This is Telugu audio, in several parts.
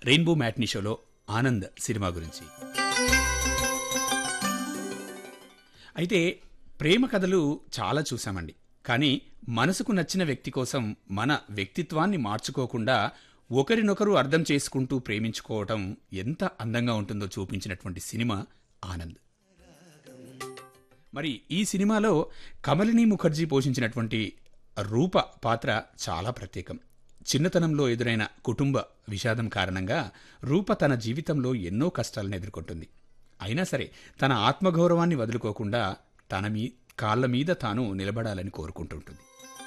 రెయిన్బో మ్యాట్నీ షోలో ఆనంద్ సినిమా గురించి అయితే ప్రేమ కథలు చాలా చూసామండి కానీ మనసుకు నచ్చిన వ్యక్తి కోసం మన వ్యక్తిత్వాన్ని మార్చుకోకుండా ఒకరినొకరు అర్థం చేసుకుంటూ ప్రేమించుకోవటం ఎంత అందంగా ఉంటుందో చూపించినటువంటి సినిమా ఆనంద్ మరి ఈ సినిమాలో కమలిని ముఖర్జీ పోషించినటువంటి రూప పాత్ర చాలా ప్రత్యేకం చిన్నతనంలో ఎదురైన కుటుంబ విషాదం కారణంగా రూప తన జీవితంలో ఎన్నో కష్టాలను ఎదుర్కొంటుంది అయినా సరే తన ఆత్మగౌరవాన్ని వదులుకోకుండా తన మీ కాళ్ళ మీద తాను నిలబడాలని కోరుకుంటుంటుంది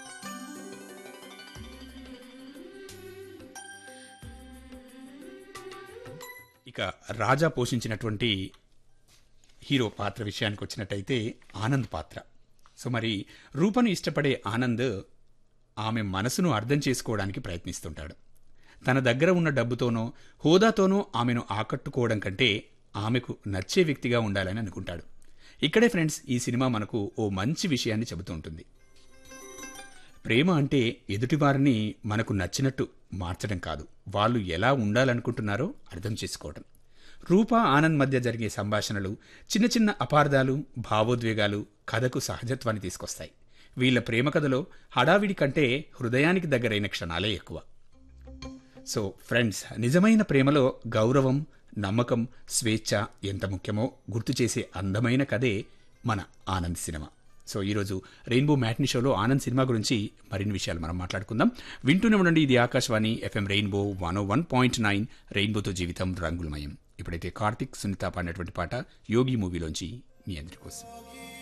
ఇక రాజా పోషించినటువంటి హీరో పాత్ర విషయానికి వచ్చినట్టయితే ఆనంద్ పాత్ర సో మరి రూపను ఇష్టపడే ఆనంద్ ఆమె మనసును అర్థం చేసుకోవడానికి ప్రయత్నిస్తుంటాడు తన దగ్గర ఉన్న డబ్బుతోనో హోదాతోనో ఆమెను ఆకట్టుకోవడం కంటే ఆమెకు నచ్చే వ్యక్తిగా ఉండాలని అనుకుంటాడు ఇక్కడే ఫ్రెండ్స్ ఈ సినిమా మనకు ఓ మంచి విషయాన్ని చెబుతూ ఉంటుంది ప్రేమ అంటే ఎదుటివారిని మనకు నచ్చినట్టు మార్చడం కాదు వాళ్ళు ఎలా ఉండాలనుకుంటున్నారో అర్థం చేసుకోవడం రూప ఆనంద్ మధ్య జరిగే సంభాషణలు చిన్న చిన్న అపార్థాలు భావోద్వేగాలు కథకు సహజత్వాన్ని తీసుకొస్తాయి వీళ్ళ ప్రేమ కథలో హడావిడి కంటే హృదయానికి దగ్గరైన క్షణాలే ఎక్కువ సో ఫ్రెండ్స్ నిజమైన ప్రేమలో గౌరవం నమ్మకం స్వేచ్ఛ ఎంత ముఖ్యమో గుర్తు చేసే అందమైన కథే మన ఆనంద్ సినిమా సో ఈరోజు రెయిన్బో మ్యాట్ని షోలో ఆనంద్ సినిమా గురించి మరిన్ని విషయాలు మనం మాట్లాడుకుందాం వింటూనే ఉండండి ఇది Akashvani FM Rainbow one one point nine రెయిన్బోతో జీవితం రంగులమయం ఇప్పుడైతే కార్తిక్ సునీత పాడినటువంటి పాట యోగి మూవీలోంచి మీ అందరి కోసం